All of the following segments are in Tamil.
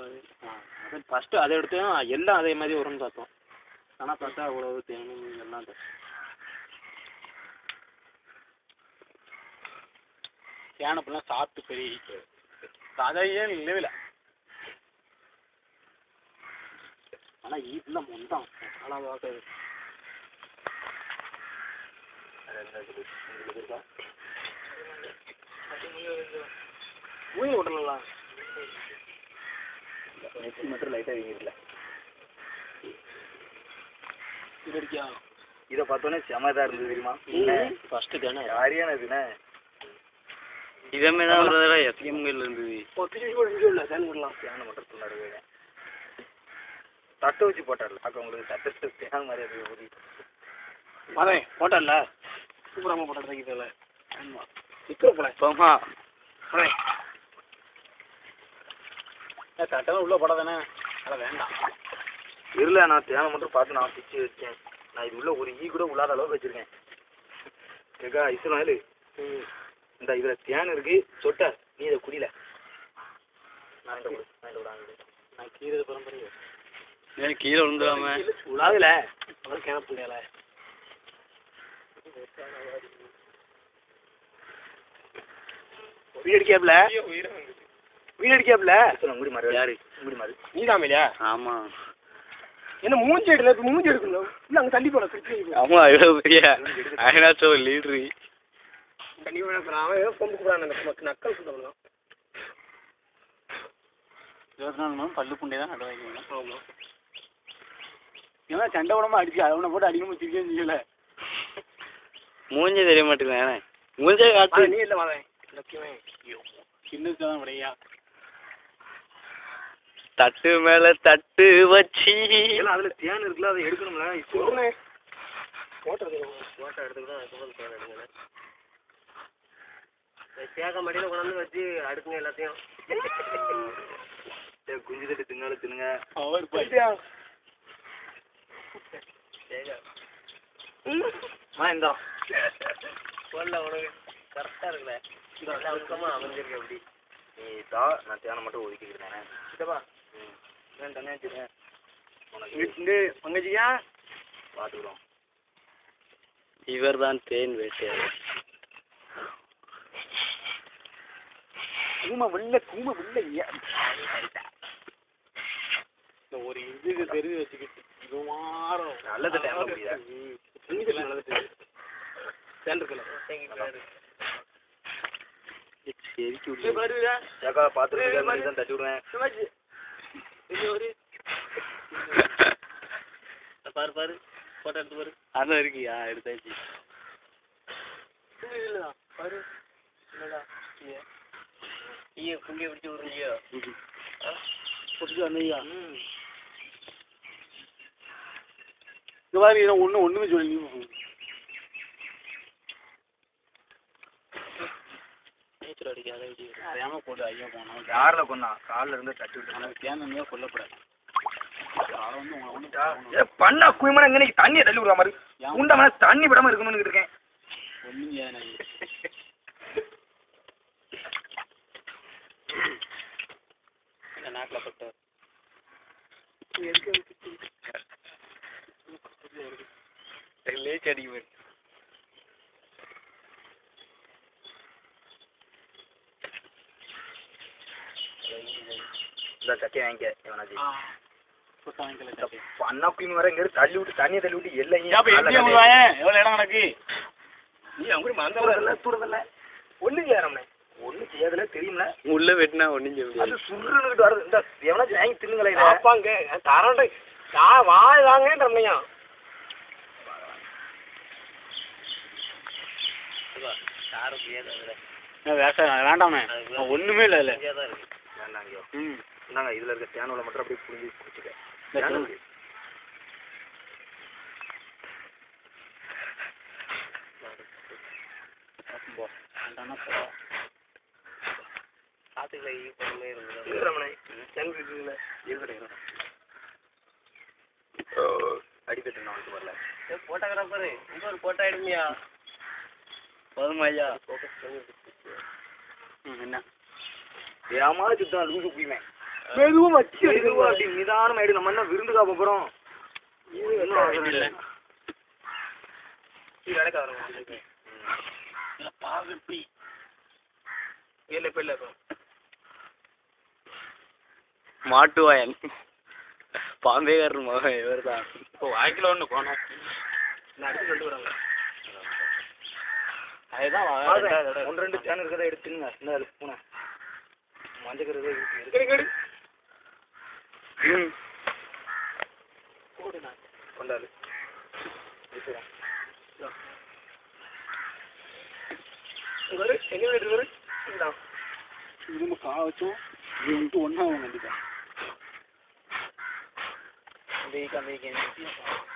அது ஃபஸ்ட்டு அதை எடுத்து எல்லாம் அதே மாதிரி வரும்னு பார்த்தோம் ஆனால் பார்த்தா அவ்வளோ தேனும் எல்லாம் அது. தேனப்பெல்லாம் சாப்பிட்டு பெரிய அதையே இல்லவே ஆனால் ஈட்டெல்லாம் மொந்தான் ஆனால் பார்க்குறது ஊங்க விடலாம் நெக்ஸ்ட் மட்டும் லைட்டாக வீங்கிடல இது அடிக்கா இதை பார்த்தோன்னே செமதா இருந்தது தெரியுமா ஃபஸ்ட்டு தானே யாரியான இதுண்ணே இதே மாதிரி தான் ஒரு தடவை எஸ்எம்கள் இருந்தது பத்து நிமிஷம் கூட நிமிஷம் இல்லை தேன் விடலாம் தேனை மட்டும் சொன்னாரு தட்டை வச்சு போட்டார்ல பார்க்க உங்களுக்கு தட்டை தேன் மாதிரி அது ஒரு மதன் போட்டல சூப்பராக போட்டா இதில் ஆமாம் நிற்கிற போல போமா மதன் ஏ தட்டெல்லாம் உள்ளே போடாதானே அதெல்லாம் வேண்டாம் இருல நான் தேனை மட்டும் பார்த்து நான் பிச்சு வச்சேன் நான் இது உள்ள ஒரு ஈ கூட உள்ளாத அளவுக்கு வச்சிருக்கேன் கேக்கா இசுனாலு இந்த இதுல தேன் இருக்கு சொட்ட நீ இதை குடியில நான் இந்த கொடு நான் இந்த விடாங்க நான் கீரை பரம்பரை ஏன் கீழே விழுந்துடாம உலாகல அப்புறம் கிணப்பு முடியல வீடு அடிக்காப்ல வீடு அடிக்காப்ல சொல்லுங்க முடி மாறு யாரு முடி மாறு நீ தான் இல்லையா ஆமா என்ன மூஞ்சி எடுக்கல இப்ப மூஞ்சி எடுக்கணும் இல்ல அங்க தள்ளி போல திருப்பி ஆமா இவ்வளவு பெரிய அயனாச்சோ லீடரு தண்ணி வேணாம் அவன் ஏதோ பொம்பு கூடாது நமக்கு நக்கல் சொல்லுவாங்க இருபத்தி நாலு மணி பல்லு புண்டே தான் நட வைக்கணும் ஆமாம் ஏன்னா சண்டை உடம்பு அடிச்சு அவனை போட்டு அடிக்கணும் சிரிக்கவே செய்யல மூஞ்சே தெரிய மாட்டேங்குது மூஞ்சே காட்டு நீ இல்லை வரேன் லட்சுமே சின்னது தான் விடையா தட்டு மேல தட்டு வச்சு எல்லாம் அதுல தேன் இருக்குல்ல அதை எடுக்கணும்ல இப்போ போட்டது போட்டோ எடுத்துக்கிட்டோம் அதுக்கப்புறம் தேன் எடுங்க தேக்க மடியில் கொண்டாந்து வச்சு அடுக்குங்க எல்லாத்தையும் ஏய், குஞ்சு தட்டு தின்னாலும் தின்னுங்க அவர் போயிட்டியா ஆ இந்தா சொல்ல உனக்கு கரெக்டாக இருக்குல்ல நல்லா அழுத்தமாக அமைஞ்சிருக்கு அப்படி நீ தா நான் தேனை மட்டும் ஒதுக்கிக்கிறேன் இதப்பா ம் ஏன் தனியாக வச்சுருக்கேன் உனக்கு இங்கே பங்கஜியா பார்த்துக்குறோம் இவர்தான் தேன் வேட்டையாளர் கூம வெள்ள கூம வெள்ள இந்த ஒரு இதுக்கு தெரிஞ்சு வச்சுக்கிட்டு இது மாறும் நல்லது time ல முடியுதா? நல்லது தேன் இருக்குல்ல செரிக்கு இது பாருடா ஏக்கா பார்த்துட்டு தான் தட்டி விடுவேன் சிவாஜி இது ஒரு பாரு பாரு போட்டோ எடுத்து பாரு அதான் இருக்கியா எடுத்தாச்சு இது இல்லடா பாரு இல்லடா ஐயா ஐயா குண்டியை பிடிச்சி விடுறியா பிடிச்சி வந்தையா இந்த மாதிரி இதை ஒன்று ஒன்றுமே சொல்லி நீச்சல் அடிக்காத அறியாமல் போட்டு ஐயா போனோம் யாரில் கொண்டா காலில் இருந்து தட்டி விட்டு எனக்கு தேவையா கொல்லப்படாது அதை வந்து உங்களை ஒன்று ஏ பண்ணா குயிமனை எங்க நீ தண்ணியை தள்ளி விடுற மாதிரி உண்டமான தண்ணி விடாம இருக்கணும்னு இருக்கேன் ஒன்றும் செய்யாது இந்த நாட்டில் பட்ட லேச் அடிக்க இந்த சக்கையை வாங்கிக்க இவனாச்சு புத்தகம் இந்த பண்ணா குயிம வர இங்க இருந்து தள்ளி விட்டு தண்ணியை தள்ளி விட்டு எல்லாம் அப்போ எப்படி உங்களுக்கு வாயேன் எவ்வளோ இடம் கணக்கு நீ அவங்க மறந்துடல தூரதில்ல ஒண்ணும் செய்யாரம்னே ஒண்ணும் செய்யாதுல தெரியும்ல உள்ள வெட்டினா ஒண்ணும் செய்ய அது முடியாது சுருன்னுகிட்டு வருது இந்த எவனாச்சும் வாங்கி தின்னுங்களே இதை. அப்பாங்க தரண்டை தா வாய் வாங்கன்றமையா வேண்டாமே ஒண்ணுமே இல்லை இல்லை வேண்டாம் ஐயோ ம் இந்தாங்க இதுல இருக்க தேனோல மட்டும் அப்படியே புரிஞ்சு குடிச்சுக்க இந்த தேனோல தேன். இருக்கிறவனே, தேன் இருக்குதுல்ல, இருக்கட்டும், இருக்கட்டும். அடிக்கட்டு நான் வந்து வரல போட்டோகிராஃபரு இன்னொரு போட்டோ எடுமையா போதுமா ஐயா என்ன ஏமா சுத்தம் லூசு குடிமே மெதுவா வச்சு மெதுவா அப்படி நிதானமா எடு நம்ம என்ன விருந்துக்கா போறோம் இன்னும் அவசரம் இல்லை இது வேலைக்கு வரணும் பாகப்பி இல்லை இப்போ இல்லை இப்போ மாட்டுவாயன் பாம்பேகாரர் மகன் இவர் தான் இப்போ வாய்க்கில் ஒன்று போனோம் நான் அடுத்து கொண்டு வராங்க அதுதான் ஒன்று ரெண்டு சேனல் இருக்கிறத எடுத்துங்க இந்த அதுல பூனை மஞ்சள் கருதை கெடு கெடு கொண்டாடு வரு எங்க வீட்டு வரு இந்தா இது நம்ம கா வச்சோம் இது வந்துட்டு ஒன்றா ஆகும் கண்டிப்பாக அமெரிக்கா அமெரிக்கா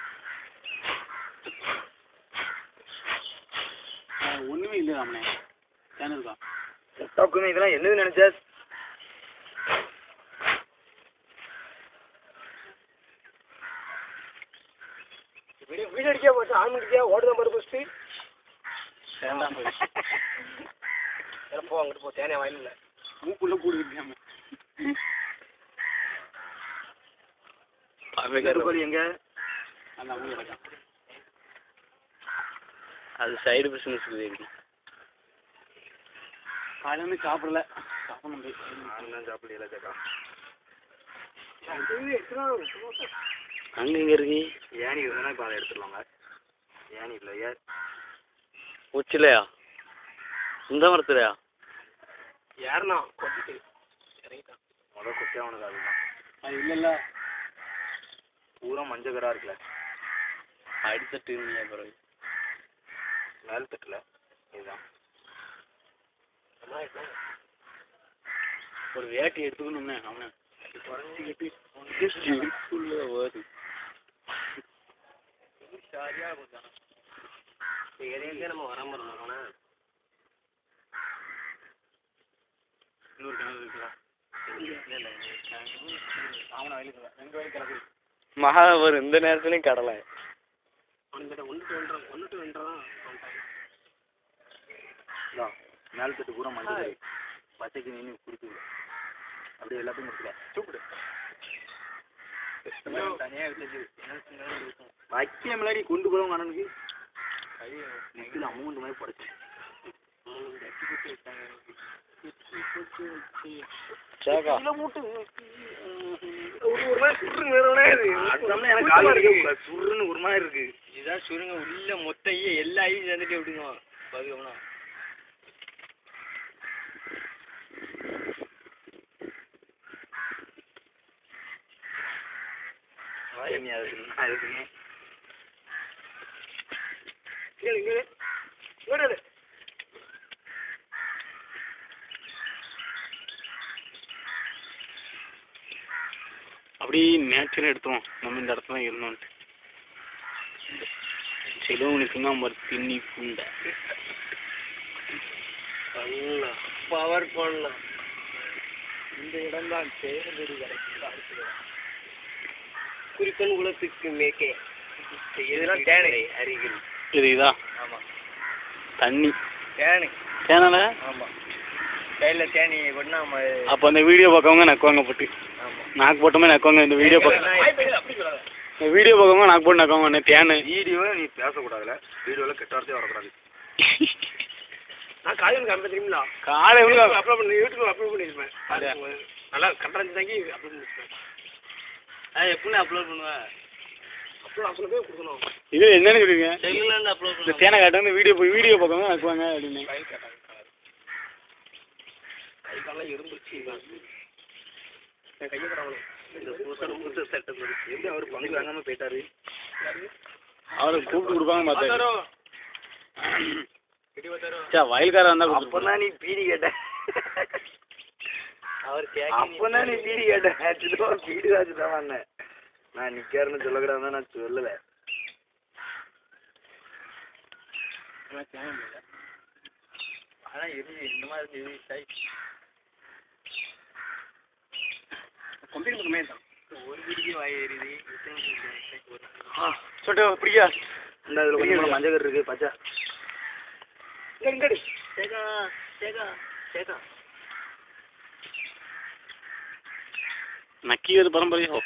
ஒன்றுமே இல்லை ராமனே சேனல் தான் முட்டாக்குமே இதெல்லாம் என்னது நினைச்சா வீடியோ வீடியோ அடிக்கா போட்டு ஆன் பண்ணிக்கியா ஓடுதான் பாரு ஃபஸ்ட்டு வேண்டாம் போய் எல்லாம் போ அங்கிட்டு போ தேனே வாயில் இல்லை மூக்குள்ள கூடு வைக்காம பாம்பேகாரர் கோழி எங்க அந்த அவங்க இருக்கான் அது சைடு பிஸ்னஸ் இருக்கு காலையில இருந்து சாப்பிடல சாப்பிடணும் போய். நான் சாப்பிடல கேட்டா அங்க எங்க இருக்கு ஏனி இருந்தா இப்போ அதை எடுத்துடலாங்க ஏனி இல்லை ஏன் உச்சிலையா இந்த மரத்துலையா யாருண்ணா கொட்டிட்டு இறங்கிட்டான் முதல் குட்டியா உனக்கு அதுதான் அது இல்லைல்ல பூரா மஞ்சள் கரா இருக்குல்ல அடித்தட்டு இருந்தீங்க பிறகு மேல் தட்டுல இதுதான் ஒரு வேட்டி எடுத்துக்கணும்னே அவனை குறைஞ்சிக்கிட்டு உள்ள வருது சரியா போட்டான் எதையும் நம்ம வராம இருந்தோம்னா இன்னொரு கிணறு இருக்குதா அவனை வயலுக்கு எங்க வயலுக்கு கிடக்கு மகா வரும் இந்த நேரத்துலயும் கடலை அவனுக்கிட்ட ஒன்று ஒன்றரை ஒன்று ஒன்றரை மேல் தட்டு பூரா மஞ்சள் கறி. பச்சைக்கு நீ குடிச்சு அப்படியே எல்லாத்தையும் முடிச்சுக்க சூப்பிடு தனியாக விட்டுச்சு வைக்க முன்னாடி கொண்டு போகிறவங்க அண்ணனுக்கு நெக்கில் அமௌண்ட் மாதிரி படைச்சு சேகா ஒரு மாதிரி சுற்றுங்க வேறவனே இது அதுதான் எனக்கு கால் வலிக்க சுருன்னு ஒரு மாதிரி இருக்கு இதுதான் சுருங்க உள்ள மொத்த ஐயே எல்லா ஐயும் சேர்ந்துட்டு விடுங்க பகுவனா வாயமி அதுக்கு அதுக்குங்க கேளு கேளு கேளு அப்படி நேச்சர் எடுத்தோம் நம்ம இந்த இடத்துல தான் இருந்தோன்ட்டு செலவுனுக்குன்னா மறு திண்ணி புண்டை பண்ணலாம் பவர் பண்ணலாம் இந்த இடம் தான் தேர்ந்தெடு கிடைக்கும் குறிக்கன் குலத்துக்கு மேக்கே இதெல்லாம் தேனை அருகில் இது இதா ஆமாம் தண்ணி தேனை தேனால ஆமாம் கையில் தேனி கொண்டா நம்ம அப்போ அந்த வீடியோ பார்க்கவங்க நக்குவாங்க போட்டு ஆமாம் நாக்கு போட்டோமே நக்குவாங்க இந்த வீடியோ பார்க்க அப்படி சொல்லாத இந்த வீடியோ பார்க்கவங்க நாக்கு போட்டு நக்குவாங்க தேனு வீடியோ நீ பேசக்கூடாதுல வீடியோவில் கெட்ட வார்த்தையே வரக்கூடாது நான் காலையில் காமிப்பேன் தெரியுங்களா காலை எவ்வளோ அப்லோட் பண்ணி யூடியூப் அப்லோட் பண்ணிருப்பேன் பாருங்க. நல்லா கரெக்டாக இருந்தாக்கி அப்லோட் பண்ணிருப்பேன் அது எப்படி அப்லோட் பண்ணுவேன் அப்லோட் அப்லோட் போய் கொடுக்கணும் இது என்னன்னு சொல்லுங்க செல்லுலேருந்து அப்லோட் இந்த தேனை காட்டுங்க வீடியோ போய் வீடியோ பார்க்கவங்க நக்குவாங்க அப்படின்னு கை கேட்டாங்க கை காலெல்லாம் இருந்துச்சு என் கையை தரவணும் இந்த புதுசாக புதுசு செட்டப் எப்படி அவர் பங்கு வாங்காமல் போயிட்டாரு அவரை கூப்பிட்டு கொடுப்பாங்க பார்த்தேன் தரோம் இடி தரோம் சா வயல்காரன் வந்தா அப்போ கொடுத்துருப்பாங்க தான் நீ பீடி கேட்ட அவர் அப்போ தான் நீ பீடி கேட்ட ஆக்சுவலாக ஒரு பீடி வாச்சு தான் வந்தேன் நான் நிற்காருன்னு சொல்லக்கூடாது நான் சொல்லலை ஆனால் இருந்து இந்த மாதிரி இருந்து கம்பெனி பக்கமே தான் ஒரு வீடிக்கு வாய் ஏறிது சொல்லிட்டு பிடிக்கா இந்த இதில் கொஞ்சம் மஞ்சள் கரு இருக்கு பச்சை இங்கடி சேகா சேகா சேகா நக்கியது பரம்பரையோ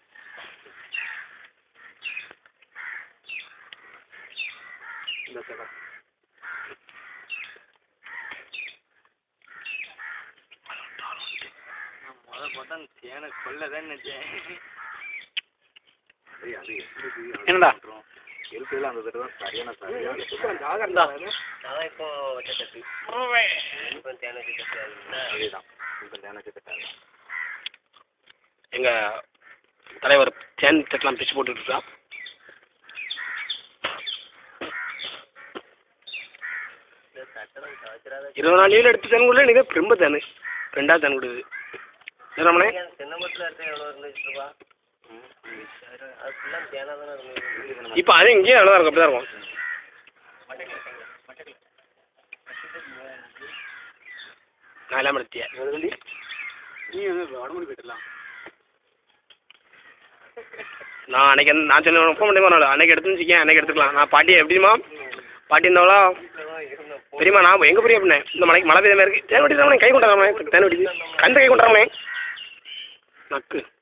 இந்த சைடா நான் முத பார்த்தா அந்த தேனை கொல்லதான் நினைச்சேன் ஏய், அது எப்படி என்னடா? இருக்கிறதுல அந்த தடவை சரியான சரியான அதான் இப்போ வச்ச தட்டு இப்போ தேனை வச்ச தட்டு அதுல. அதேதான் இப்போ தேனச்சு கட்டாது எங்க தலைவர் தேன் தட்டெல்லாம் பிச்சு போட்டுட்டு இருக்கா இந்த தட்டெல்லாம் துவைச்சிடாத. இருபது நாள் லீவில் எடுத்து தேன் கொடுல நீங்கள் ரொம்ப தேன் ரெண்டாவது தேன் கொடுக்குது ரமணே நீங்க அந்த தென்னை மரத்துல எடுத்தா எவ்வளோ இருந்துச்சு ரூபா அது ஃபுல்லாக தேனா தானே இருந்தது இப்போ அது இங்கேயும் நல்லா இருக்கும் அப்படி தான் இருக்கும் நான் எல்லாம் எடுத்தியா நீ வந்து வடமொழி போயிட்டுலாம் நான் அன்னைக்கு வந்து- நான் சொன்ன ஃபோன் பண்ணி அன்னைக்கு எடுத்துன்னு வச்சுக்கேன் அன்னைக்கு எடுத்துக்கலாம் நான் பாட்டி எப்படிமா பாட்டி இருந்தாவளா இருந்தேன் தெரியுமா நான் எங்கே போய் அப்படின்னேன் இந்த மலைக்கு மழை பெய்த மாதிரி இருக்கு தேன் வெட்டி கை கொண்டாடாம தேன் வெட்டி கந்த கை கொண்டாடாம நக்கு